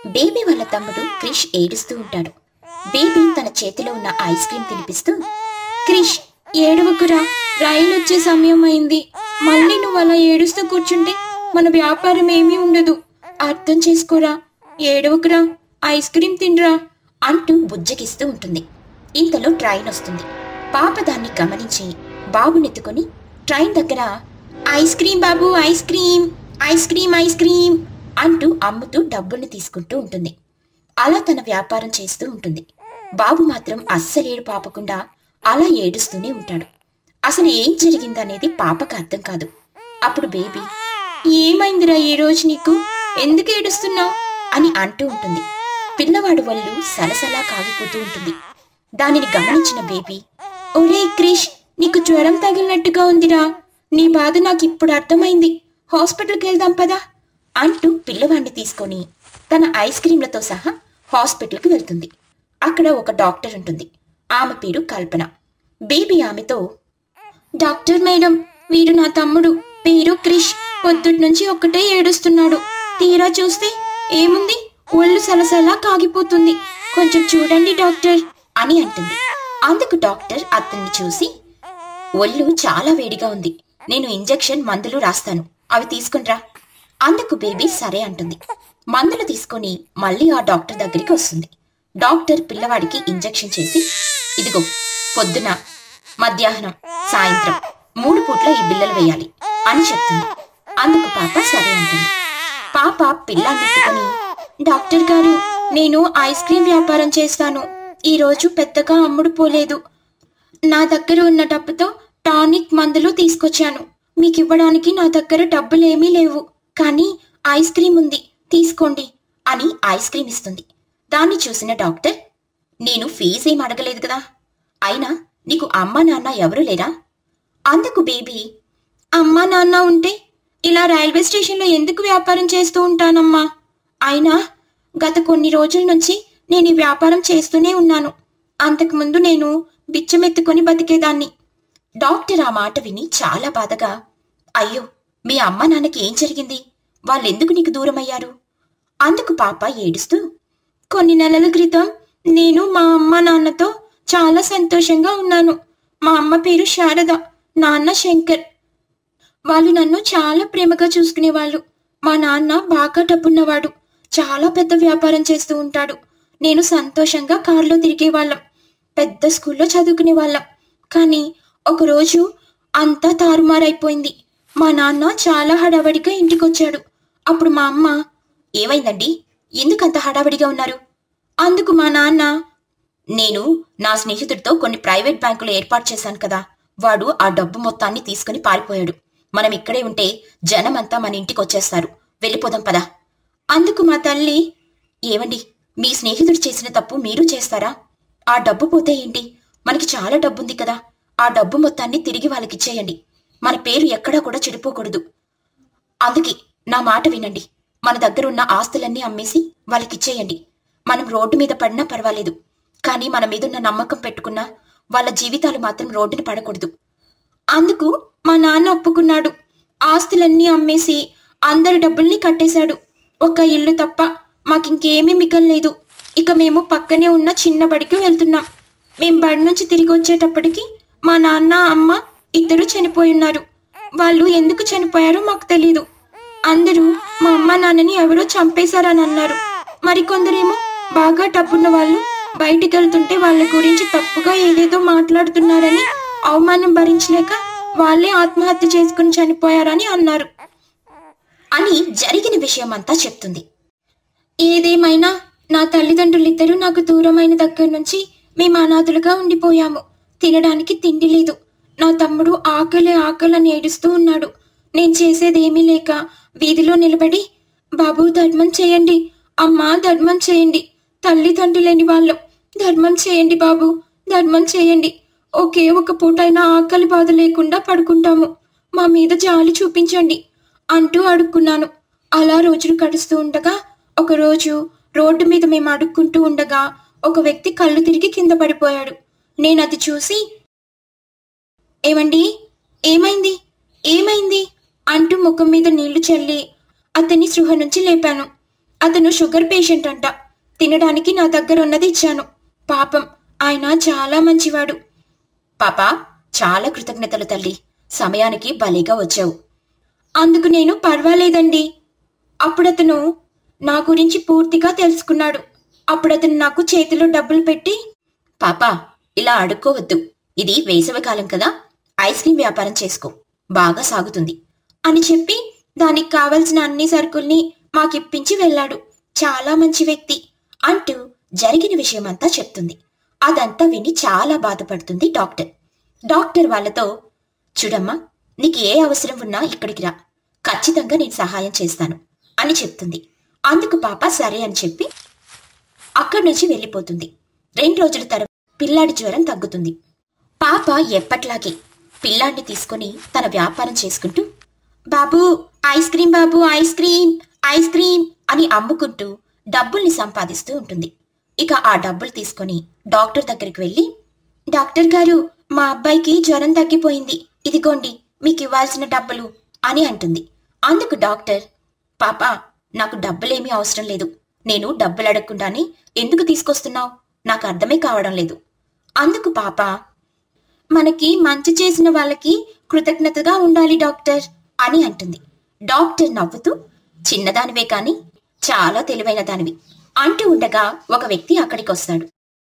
baby వాళ్ళ తమ్ముడు క్రిష్ ఏడుస్తూ ఉంటాడు బేబీ తన చేతిలో ఉన్న ఐస్ క్రీమ్ తినిపిస్తూ క్రిష్ ఏడవకురా రైలు వచ్చే సమయం అయింది మళ్ళీ నువ్వు అలా ఏడుస్తూ కూర్చుంటే మన వ్యాపారం ఏమీ ఉండదు అర్థం చేసుకోరా ఏడవకురా ఐస్ క్రీమ్ తినరా అంటూ బుజ్జగిస్తూ ఉంటుంది ఇంతలో ట్రైన్ వస్తుంది పాప దాన్ని గమనించి బాబునెత్తుకొని ట్రైన్ దగ్గర ఐస్ క్రీమ్ బాబు ice cream ice cream ice cream అంటూ అమ్ముతూ డబ్బుల్ని తీసుకుంటూ ఉంటుంది అలా తన వ్యాపారం చేస్తూ ఉంటుంది బాబు మాత్రం అస్సలేడు పాపకుండా అలా ఏడుస్తూనే ఉంటాడు అసలు ఏం జరిగిందనేది పాపకు అర్థం కాదు అప్పుడు బేబీ ఏమైందిరా ఈ రోజు నీకు ఎందుకు ఏడుస్తున్నావు అని అంటూ ఉంటుంది పిల్లవాడు వల్లు సలసలా కాగిపోతూ ఉంటుంది దానిని గమనించిన బేబీ ఒరే క్రిష్ నీకు జ్వరం తగిలినట్టుగా ఉందిరా నీ బాధ నాకు ఇప్పుడు అర్థమైంది హాస్పిటల్కి వెళ్దాం పదా అంటూ పిల్లవాడిని తీసుకొని తన ఐస్ క్రీంలతో సహా హాస్పిటల్కి వెళ్తుంది అక్కడ ఒక డాక్టర్ ఉంటుంది ఆమె పేరు కల్పన బేబీ ఆమెతో డాక్టర్ మేడం వీడు నా తమ్ముడు పేరు క్రిష్ పొద్దుటి నుంచి ఒక్కటే ఏడుస్తున్నాడు తీరా చూస్తే ఏముంది ఒళ్ళు సలసలా కాగిపోతుంది కొంచెం చూడండి డాక్టర్ అని అంటుంది అందుకు డాక్టర్ అతన్ని చూసి ఒళ్ళు చాలా వేడిగా ఉంది నేను ఇంజెక్షన్ మందులు రాస్తాను అవి తీసుకునిరా అందుకు బేబీ సరే అంటుంది మందులు తీసుకొని మళ్ళీ ఆ డాక్టర్ దగ్గరికి వస్తుంది డాక్టర్ పిల్లవాడికి ఇంజెక్షన్ చేసి ఇదిగో పొద్దున మధ్యాహ్నం సాయంత్రం మూడు పూట్ల ఈ బిల్లలు వేయాలి అని చెప్తుంది అందుకు పాప సరే అంటుంది పాప పిల్లాన్నెత్తుకుని డాక్టర్ గారు నేను ఐస్ క్రీం వ్యాపారం చేస్తాను ఈ రోజు పెద్దగా అమ్ముడు పోలేదు నా దగ్గర ఉన్న డబ్బుతో టానిక్ మందులు తీసుకొచ్చాను మీకు ఇవ్వడానికి నా దగ్గర డబ్బులేమీ లేవు కానీ ఐస్ క్రీం ఉంది తీసుకోండి అని ఐస్ క్రీం ఇస్తుంది దాన్ని చూసిన డాక్టర్ నేను ఫీజు ఏం అడగలేదు కదా అయినా నీకు అమ్మ నాన్న ఎవరు లేరా అందుకు బేబీ అమ్మ నాన్న ఉంటే ఇలా రైల్వే స్టేషన్లో ఎందుకు వ్యాపారం చేస్తూ ఉంటానమ్మా అయినా గత కొన్ని రోజుల నుంచి నేను ఈ వ్యాపారం చేస్తూనే ఉన్నాను అంతకుముందు నేను బిచ్చమెత్తుకొని బతికేదాన్ని డాక్టర్ ఆ మాట విని చాలా బాధగా అయ్యో మీ అమ్మ నాన్నకి ఏం జరిగింది వాళ్ళెందుకు నీకు దూరమయ్యారు అందుకు పాప ఏడుస్తూ కొన్ని నెలల క్రితం నేను మా అమ్మ నాన్నతో చాలా సంతోషంగా ఉన్నాను మా అమ్మ పేరు శారద నాన్న శంకర్ వాళ్ళు నన్ను చాలా ప్రేమగా చూసుకునేవాళ్ళు మా నాన్న బాగా డబ్బున్నవాడు చాలా పెద్ద వ్యాపారం చేస్తూ ఉంటాడు నేను సంతోషంగా కారులో తిరిగేవాళ్ళం పెద్ద స్కూల్లో చదువుకునే వాళ్ళం కానీ ఒకరోజు అంతా తారుమారైపోయింది మా నాన్న చాలా హడావడిగా ఇంటికొచ్చాడు అప్పుడు మా అమ్మ ఏమైందండి ఎందుకంత హడావడిగా ఉన్నారు అందుకు మా నాన్న నేను నా స్నేహితుడితో కొన్ని ప్రైవేట్ బ్యాంకులు ఏర్పాటు చేశాను కదా వాడు ఆ డబ్బు మొత్తాన్ని తీసుకుని పారిపోయాడు మనం ఇక్కడే ఉంటే జనమంతా మన ఇంటికి వచ్చేస్తారు వెళ్ళిపోదాం పదా అందుకు మా తల్లి ఏమండి మీ స్నేహితుడు చేసిన తప్పు మీరు చేస్తారా ఆ డబ్బు పోతే ఏంటి మనకి చాలా డబ్బుంది కదా ఆ డబ్బు మొత్తాన్ని తిరిగి వాళ్ళకిచ్చేయండి మన పేరు ఎక్కడా కూడా చెడిపోకూడదు అందుకే నా మాట వినండి మన దగ్గర ఉన్న ఆస్తులన్నీ అమ్మేసి వాళ్ళకిచ్చేయండి మనం రోడ్డు మీద పడినా పర్వాలేదు కానీ మన మీదున్న నమ్మకం పెట్టుకున్నా వాళ్ళ జీవితాలు మాత్రం రోడ్డున పడకూడదు అందుకు మా నాన్న ఒప్పుకున్నాడు ఆస్తులన్నీ అమ్మేసి అందరి డబ్బుల్ని కట్టేశాడు ఒక్క ఇల్లు తప్ప మాకింకేమీ మిగల్లేదు ఇక మేము పక్కనే ఉన్న చిన్న బడికి వెళ్తున్నాం మేం బడి నుంచి తిరిగి వచ్చేటప్పటికి మా నాన్న అమ్మ ఇద్దరు చనిపోయి ఉన్నారు వాళ్ళు ఎందుకు చనిపోయారో మాకు తెలీదు అందరూ మా అమ్మ నాన్నని ఎవరో చంపేశారని అన్నారు మరికొందరేమో బాగా డబ్బున్న వాళ్ళు బయటికి వెళ్తుంటే వాళ్ళ గురించి తప్పుగా ఏదేదో మాట్లాడుతున్నారని అవమానం భరించలేక వాళ్ళే ఆత్మహత్య చేసుకుని చనిపోయారని అన్నారు అని జరిగిన విషయమంతా చెప్తుంది ఏదేమైనా నా తల్లిదండ్రులిద్దరూ నాకు దూరమైన దగ్గర నుంచి మేము అనాథులుగా ఉండిపోయాము తినడానికి తిండి లేదు నా తమ్ముడు ఆకలి ఆకలని ఏడుస్తూ ఉన్నాడు నేను చేసేదేమీ లేక వీధిలో నిలబడి బాబు ధర్మం చేయండి అమ్మా ధర్మం చేయండి తల్లిదండ్రులు లేని వాళ్ళం ధర్మం చేయండి బాబు ధర్మం చేయండి ఒకే ఒక పూటైనా ఆకలి బాధ లేకుండా పడుకుంటాము మా మీద జాలి చూపించండి అంటూ అడుక్కున్నాను అలా రోజులు గడుస్తూ ఉండగా ఒకరోజు రోడ్డు మీద మేము అడుక్కుంటూ ఉండగా ఒక వ్యక్తి కళ్ళు తిరిగి కింద పడిపోయాడు నేను అది చూసి ఏమండి ఏమైంది ఏమైంది అంటూ ముఖం మీద నీళ్లు చల్లి అతన్ని సృహ నుంచి లేపాను అతను షుగర్ పేషెంట్ అంట తినడానికి నా దగ్గర ఉన్నది ఇచ్చాను పాపం ఆయన చాలా మంచివాడు పాపా చాలా కృతజ్ఞతలు తల్లి సమయానికి భలేగా వచ్చావు అందుకు నేను పర్వాలేదండి అప్పుడతను నా గురించి పూర్తిగా తెలుసుకున్నాడు అప్పుడతను నాకు చేతిలో డబ్బులు పెట్టి పాపా ఇలా అడుక్కోవద్దు ఇది వేసవికాలం కదా ఐస్ క్రీం వ్యాపారం చేసుకో బాగా సాగుతుంది అని చెప్పి దానికి కావలసిన అన్ని సరుకుల్ని మాకిప్పించి వెళ్ళాడు చాలా మంచి వ్యక్తి అంటూ జరిగిన విషయమంతా చెప్తుంది అదంతా విని చాలా బాధపడుతుంది డాక్టర్ డాక్టర్ వాళ్ళతో చూడమ్మా నీకు ఏ అవసరం ఉన్నా ఇక్కడికి రా ఖచ్చితంగా నేను సహాయం చేస్తాను అని చెప్తుంది అందుకు పాప సరే అని చెప్పి అక్కడి నుంచి వెళ్ళిపోతుంది రెండు రోజుల తర్వాత పిల్లాడి జ్వరం తగ్గుతుంది పాప ఎప్పట్లాగే పిల్లాడిని తీసుకుని తన వ్యాపారం చేసుకుంటూ బాబు ఐస్ క్రీం బాబు ఐస్ క్రీం ఐస్ క్రీం అని అమ్ముకుంటూ డబ్బుల్ని సంపాదిస్తూ ఉంటుంది ఇక ఆ డబ్బులు తీసుకొని డాక్టర్ దగ్గరికి వెళ్ళి డాక్టర్ గారు మా అబ్బాయికి జ్వరం తగ్గిపోయింది ఇదిగోండి మీకు ఇవ్వాల్సిన డబ్బులు అని అంటుంది అందుకు డాక్టర్ పాప నాకు డబ్బులేమీ అవసరం లేదు నేను డబ్బులు అడగకుండానే ఎందుకు తీసుకొస్తున్నావు నాకు అర్థమే కావడం లేదు అందుకు పాప మనకి మంచి చేసిన వాళ్ళకి కృతజ్ఞతగా ఉండాలి డాక్టర్ అని అంటుంది డాక్టర్ నవ్వుతూ చిన్నదానివే కాని చాలా తెలివైన దానివి అంటూ ఉండగా ఒక వ్యక్తి అక్కడికి వస్తాడు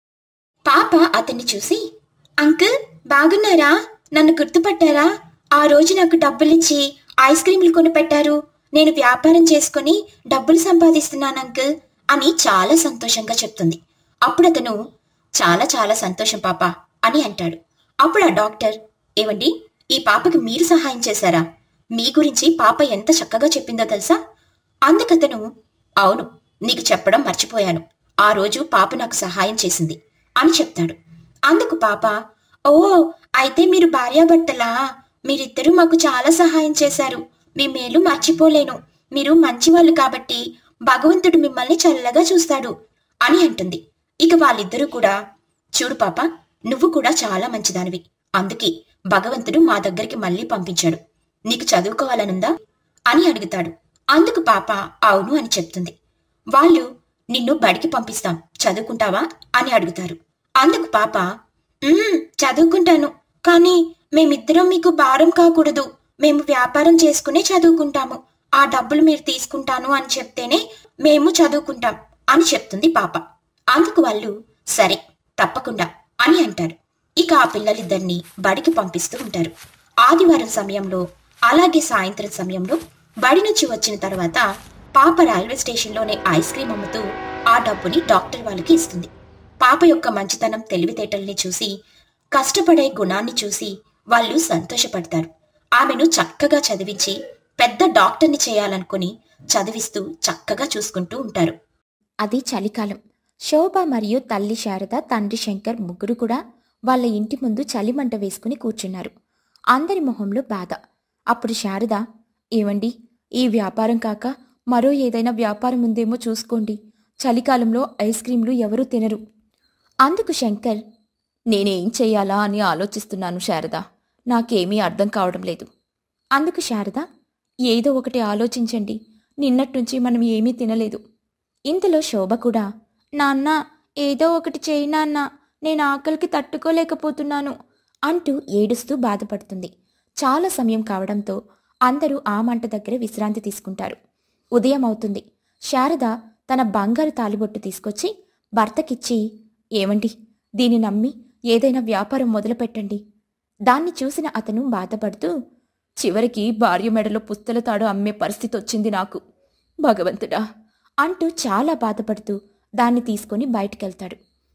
పాప అతన్ని చూసి అంకుల్ బాగున్నారా నన్ను గుర్తుపట్టారా ఆ రోజు నాకు డబ్బులిచ్చి ఐస్ క్రీంలు కొనిపెట్టారు నేను వ్యాపారం చేసుకుని డబ్బులు సంపాదిస్తున్నాను అంకుల్ అని చాలా సంతోషంగా చెప్తుంది అప్పుడు అతను చాలా చాలా సంతోషం పాప అని అంటాడు అప్పుడు ఆ డాక్టర్ ఏమండి ఈ పాపకి మీరు సహాయం చేశారా మీ గురించి పాప ఎంత చక్కగా చెప్పిందో తెలుసా అందుకతను అవును నీకు చెప్పడం మర్చిపోయాను ఆ రోజు పాప నాకు సహాయం చేసింది అని చెప్తాడు అందుకు పాప ఓ అయితే మీరు భార్యాభర్తలా మీరిద్దరూ మాకు చాలా సహాయం చేశారు మీ మేలు మర్చిపోలేను మీరు మంచివాళ్ళు కాబట్టి భగవంతుడు మిమ్మల్ని చల్లగా చూస్తాడు అని అంటుంది ఇక వాళ్ళిద్దరూ కూడా చూడు పాప నువ్వు కూడా చాలా మంచిదానివి అందుకే భగవంతుడు మా దగ్గరికి మళ్ళీ పంపించాడు నీకు చదువుకోవాలనుందా అని అడుగుతాడు అందుకు పాప అవును అని చెప్తుంది వాళ్ళు నిన్ను బడికి పంపిస్తాం చదువుకుంటావా అని అడుగుతారు అందుకు పాప "ఉమ్, చదువుకుంటాను కానీ మేమిద్దరం మీకు భారం కాకూడదు మేము వ్యాపారం చేసుకునే చదువుకుంటాము ఆ డబ్బులు మీరు తీసుకుంటాను అని చెప్తేనే మేము చదువుకుంటాం అని చెప్తుంది పాప అందుకు వాళ్ళు సరే తప్పకుండా అని అంటారు ఇక ఆ పిల్లలిద్దరిని బడికి పంపిస్తూ ఉంటారు ఆదివారం సమయంలో అలాగే సాయంత్రం సమయంలో బడి నుంచి వచ్చిన తర్వాత పాప రైల్వే స్టేషన్లోనే ఐస్ క్రీం అమ్ముతూ ఆ డబ్బుని డాక్టర్ వాళ్ళకి ఇస్తుంది పాప యొక్క మంచితనం తెలివితేటల్ని చూసి కష్టపడే గుణాన్ని చూసి వాళ్ళు సంతోషపడతారు ఆమెను చక్కగా చదివించి పెద్ద డాక్టర్ని చేయాలనుకుని చదివిస్తూ చక్కగా చూసుకుంటూ ఉంటారు అది చలికాలం శోభ మరియు తల్లి శారద తండ్రి శంకర్ ముగ్గురు కూడా వాళ్ళ ఇంటి ముందు చలిమంట వేసుకుని కూర్చున్నారు అందరి మొహంలో బాధ అప్పుడు శారద ఏమండి ఈ వ్యాపారం కాక మరో ఏదైనా వ్యాపారం ఉందేమో చూసుకోండి చలికాలంలో ఐస్ క్రీంలు ఎవరూ తినరు అందుకు శంకర్ నేనేం చెయ్యాలా అని ఆలోచిస్తున్నాను శారద నాకేమీ అర్థం కావడం లేదు అందుకు శారద ఏదో ఒకటి ఆలోచించండి నిన్నట్నుంచి మనం ఏమీ తినలేదు ఇంతలో శోభ కూడా నాన్న ఏదో ఒకటి చేయి నాన్న నేను ఆకలికి తట్టుకోలేకపోతున్నాను అంటూ ఏడుస్తూ బాధపడుతుంది చాలా సమయం కావడంతో అందరూ ఆ మంట దగ్గర విశ్రాంతి తీసుకుంటారు ఉదయం అవుతుంది శారద తన బంగారు తాలిబొట్టు తీసుకొచ్చి భర్తకిచ్చి ఏమండి దీన్ని నమ్మి ఏదైనా వ్యాపారం మొదలుపెట్టండి దాన్ని చూసిన అతను బాధపడుతూ చివరికి భార్య మెడలో పుస్తల తాడు అమ్మే పరిస్థితి వచ్చింది నాకు భగవంతుడా అంటూ చాలా బాధపడుతూ దాన్ని తీసుకొని బయటికెళ్తాడు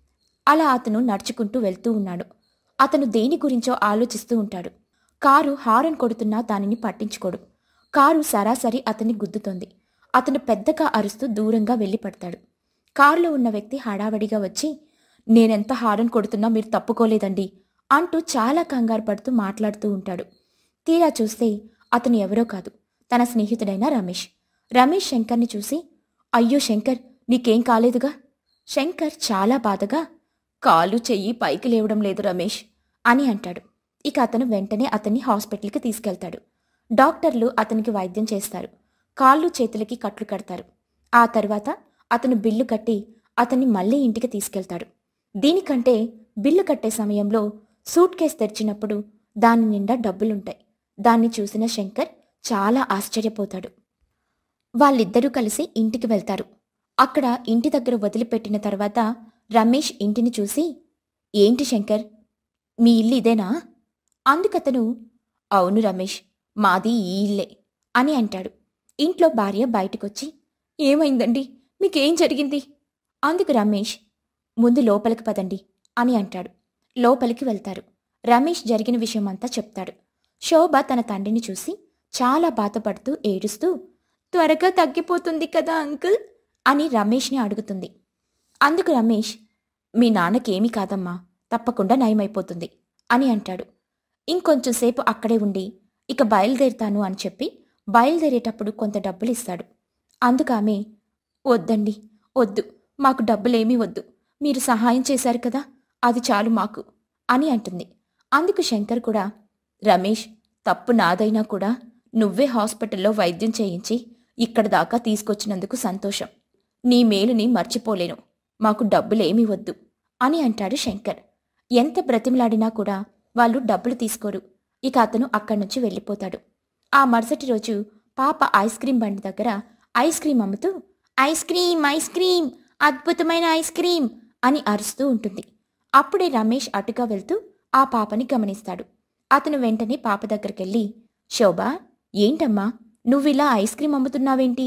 అలా అతను నడుచుకుంటూ వెళ్తూ ఉన్నాడు అతను దేని గురించో ఆలోచిస్తూ ఉంటాడు కారు హారన్ కొడుతున్నా దానిని పట్టించుకోడు కారు సరాసరి అతన్ని గుద్దుతోంది అతను పెద్దగా అరుస్తూ దూరంగా వెళ్ళి పడతాడు కారులో ఉన్న వ్యక్తి హడావడిగా వచ్చి నేనెంత హారన్ కొడుతున్నా మీరు తప్పుకోలేదండి అంటూ చాలా కంగారు పడుతూ మాట్లాడుతూ ఉంటాడు తీరా చూస్తే అతను ఎవరో కాదు తన స్నేహితుడైన రమేష్ రమేష్ శంకర్ని చూసి అయ్యో శంకర్ నీకేం కాలేదుగా శంకర్ చాలా బాధగా కాలు చెయ్యి పైకి లేవడం లేదు రమేష్ అని అంటాడు ఇక అతను వెంటనే అతన్ని హాస్పిటల్కి తీసుకెళ్తాడు డాక్టర్లు అతనికి వైద్యం చేస్తారు కాళ్ళు చేతులకి కట్లు కడతారు ఆ తర్వాత అతను బిల్లు కట్టి అతన్ని మళ్ళీ ఇంటికి తీసుకెళ్తాడు దీనికంటే బిల్లు కట్టే సమయంలో సూట్ కేస్ తెరిచినప్పుడు దాని నిండా డబ్బులుంటాయి దాన్ని చూసిన శంకర్ చాలా ఆశ్చర్యపోతాడు వాళ్ళిద్దరూ కలిసి ఇంటికి వెళ్తారు అక్కడ ఇంటి దగ్గర వదిలిపెట్టిన తర్వాత రమేష్ ఇంటిని చూసి ఏంటి శంకర్ మీ ఇల్లు ఇదేనా అందుకతను అవును రమేష్ మాది ఈ ఇల్లే అని అంటాడు ఇంట్లో భార్య బయటకొచ్చి ఏమైందండి మీకేం జరిగింది అందుకు రమేష్ ముందు లోపలికి పదండి అని అంటాడు లోపలికి వెళ్తారు రమేష్ జరిగిన విషయమంతా చెప్తాడు శోభ తన తండ్రిని చూసి చాలా బాధపడుతూ ఏడుస్తూ త్వరగా తగ్గిపోతుంది కదా అంకుల్ అని రమేష్ని అడుగుతుంది అందుకు రమేష్ మీ నాన్నకేమీ కాదమ్మా తప్పకుండా నయమైపోతుంది అని అంటాడు ఇంకొంచెం సేపు అక్కడే ఉండి ఇక బయలుదేరుతాను అని చెప్పి బయలుదేరేటప్పుడు కొంత డబ్బులు ఇస్తాడు అందుకామె వద్దండి వద్దు మాకు డబ్బులేమీ వద్దు మీరు సహాయం చేశారు కదా అది చాలు మాకు అని అంటుంది అందుకు శంకర్ కూడా రమేష్ తప్పు నాదైనా కూడా నువ్వే హాస్పిటల్లో వైద్యం చేయించి ఇక్కడ దాకా తీసుకొచ్చినందుకు సంతోషం నీ మేలుని మర్చిపోలేను మాకు డబ్బులేమీ వద్దు అని అంటాడు శంకర్ ఎంత బ్రతిమలాడినా కూడా వాళ్ళు డబ్బులు తీసుకోరు ఇక అతను అక్కడి నుంచి వెళ్ళిపోతాడు ఆ మరుసటి రోజు పాప ఐస్ క్రీం బండి దగ్గర ఐస్ క్రీం అమ్ముతూ ఐస్ క్రీం ఐస్ క్రీం అద్భుతమైన ఐస్ క్రీం అని అరుస్తూ ఉంటుంది అప్పుడే రమేష్ అటుగా వెళ్తూ ఆ పాపని గమనిస్తాడు అతను వెంటనే పాప దగ్గరికెళ్ళి శోభ ఏంటమ్మా నువ్విలా ఐస్ క్రీం అమ్ముతున్నావేంటి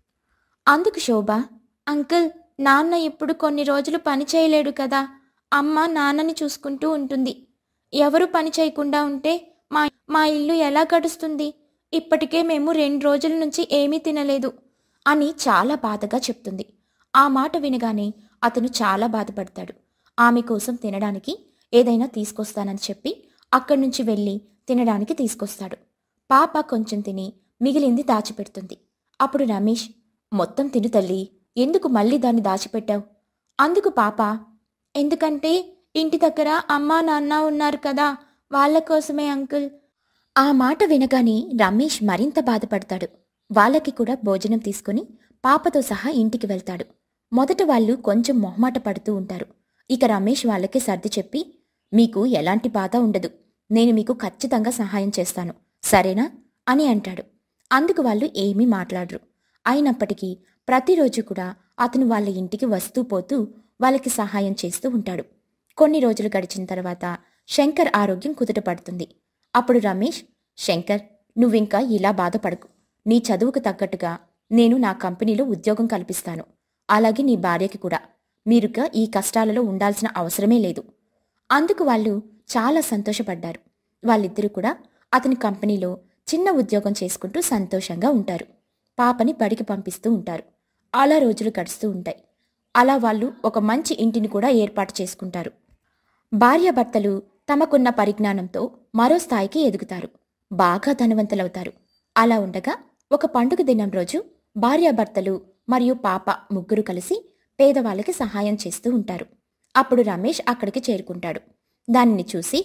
అందుకు శోభ అంకుల్ నాన్న ఇప్పుడు కొన్ని రోజులు పని చేయలేడు కదా అమ్మ నాన్నని చూసుకుంటూ ఉంటుంది ఎవరు పని చేయకుండా ఉంటే మా మా ఇల్లు ఎలా గడుస్తుంది ఇప్పటికే మేము రెండు రోజుల నుంచి ఏమీ తినలేదు అని చాలా బాధగా చెప్తుంది ఆ మాట వినగానే అతను చాలా బాధపడతాడు ఆమె కోసం తినడానికి ఏదైనా తీసుకొస్తానని చెప్పి అక్కడి నుంచి వెళ్ళి తినడానికి తీసుకొస్తాడు పాప కొంచెం తిని మిగిలింది దాచిపెడుతుంది అప్పుడు రమేష్ మొత్తం తిను తల్లి ఎందుకు మళ్ళీ దాన్ని దాచిపెట్టావు అందుకు పాప ఎందుకంటే ఇంటి దగ్గర అమ్మా నాన్న ఉన్నారు కదా వాళ్ళ కోసమే అంకుల్ ఆ మాట వినగానే రమేష్ మరింత బాధపడతాడు వాళ్ళకి కూడా భోజనం తీసుకుని పాపతో సహా ఇంటికి వెళ్తాడు మొదట వాళ్ళు కొంచెం మొహమాట పడుతూ ఉంటారు ఇక రమేష్ వాళ్ళకి సర్ది చెప్పి మీకు ఎలాంటి బాధ ఉండదు నేను మీకు ఖచ్చితంగా సహాయం చేస్తాను సరేనా అని అంటాడు అందుకు వాళ్ళు ఏమీ మాట్లాడరు అయినప్పటికీ ప్రతిరోజు కూడా అతను వాళ్ళ ఇంటికి వస్తూ పోతూ వాళ్ళకి సహాయం చేస్తూ ఉంటాడు కొన్ని రోజులు గడిచిన తర్వాత శంకర్ ఆరోగ్యం కుదుటపడుతుంది అప్పుడు రమేష్ శంకర్ నువ్వింకా ఇలా బాధపడకు నీ చదువుకు తగ్గట్టుగా నేను నా కంపెనీలో ఉద్యోగం కల్పిస్తాను అలాగే నీ భార్యకి కూడా మీరుక ఈ కష్టాలలో ఉండాల్సిన అవసరమే లేదు అందుకు వాళ్ళు చాలా సంతోషపడ్డారు వాళ్ళిద్దరూ కూడా అతని కంపెనీలో చిన్న ఉద్యోగం చేసుకుంటూ సంతోషంగా ఉంటారు పాపని బడికి పంపిస్తూ ఉంటారు అలా రోజులు గడుస్తూ ఉంటాయి అలా వాళ్ళు ఒక మంచి ఇంటిని కూడా ఏర్పాటు చేసుకుంటారు భార్యాభర్తలు తమకున్న పరిజ్ఞానంతో మరో స్థాయికి ఎదుగుతారు బాగా ధనవంతులవుతారు అలా ఉండగా ఒక పండుగ దినం రోజు భార్యాభర్తలు మరియు పాప ముగ్గురు కలిసి పేదవాళ్ళకి సహాయం చేస్తూ ఉంటారు అప్పుడు రమేష్ అక్కడికి చేరుకుంటాడు దానిని చూసి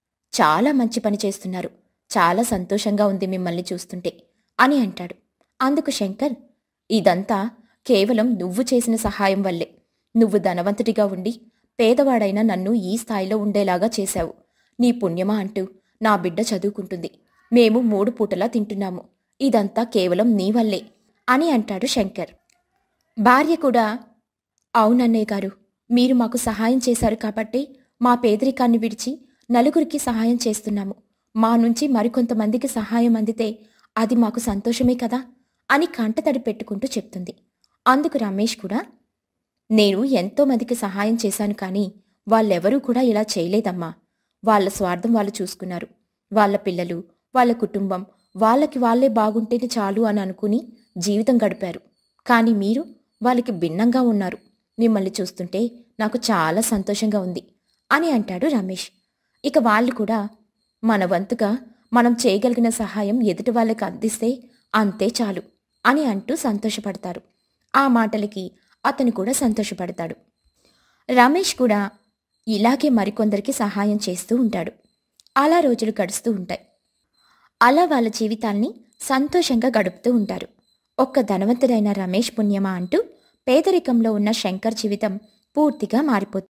చాలా మంచి పని చేస్తున్నారు చాలా సంతోషంగా ఉంది మిమ్మల్ని చూస్తుంటే అని అంటాడు అందుకు శంకర్ ఇదంతా కేవలం నువ్వు చేసిన సహాయం వల్లే నువ్వు ధనవంతుడిగా ఉండి పేదవాడైన నన్ను ఈ స్థాయిలో ఉండేలాగా చేశావు నీ పుణ్యమా అంటూ నా బిడ్డ చదువుకుంటుంది మేము మూడు పూటలా తింటున్నాము ఇదంతా కేవలం నీ వల్లే అని అంటాడు శంకర్ భార్య కూడా అవునన్నయ్య గారు మీరు మాకు సహాయం చేశారు కాబట్టి మా పేదరికాన్ని విడిచి నలుగురికి సహాయం చేస్తున్నాము మా నుంచి మరికొంతమందికి సహాయం అందితే అది మాకు సంతోషమే కదా అని కంటతడి పెట్టుకుంటూ చెప్తుంది అందుకు రమేష్ కూడా నేను ఎంతో మందికి సహాయం చేశాను కానీ వాళ్ళెవరూ కూడా ఇలా చేయలేదమ్మా వాళ్ళ స్వార్థం వాళ్ళు చూసుకున్నారు వాళ్ళ పిల్లలు వాళ్ళ కుటుంబం వాళ్ళకి వాళ్ళే బాగుంటేనే చాలు అని అనుకుని జీవితం గడిపారు కానీ మీరు వాళ్ళకి భిన్నంగా ఉన్నారు మిమ్మల్ని చూస్తుంటే నాకు చాలా సంతోషంగా ఉంది అని అంటాడు రమేష్ ఇక వాళ్ళు కూడా మన వంతుగా మనం చేయగలిగిన సహాయం ఎదుటి వాళ్ళకి అందిస్తే అంతే చాలు అని అంటూ సంతోషపడతారు ఆ మాటలకి అతను కూడా సంతోషపడతాడు రమేష్ కూడా ఇలాగే మరికొందరికి సహాయం చేస్తూ ఉంటాడు అలా రోజులు గడుస్తూ ఉంటాయి అలా వాళ్ళ జీవితాల్ని సంతోషంగా గడుపుతూ ఉంటారు ఒక్క ధనవంతుడైన రమేష్ పుణ్యమా అంటూ పేదరికంలో ఉన్న శంకర్ జీవితం పూర్తిగా మారిపోతుంది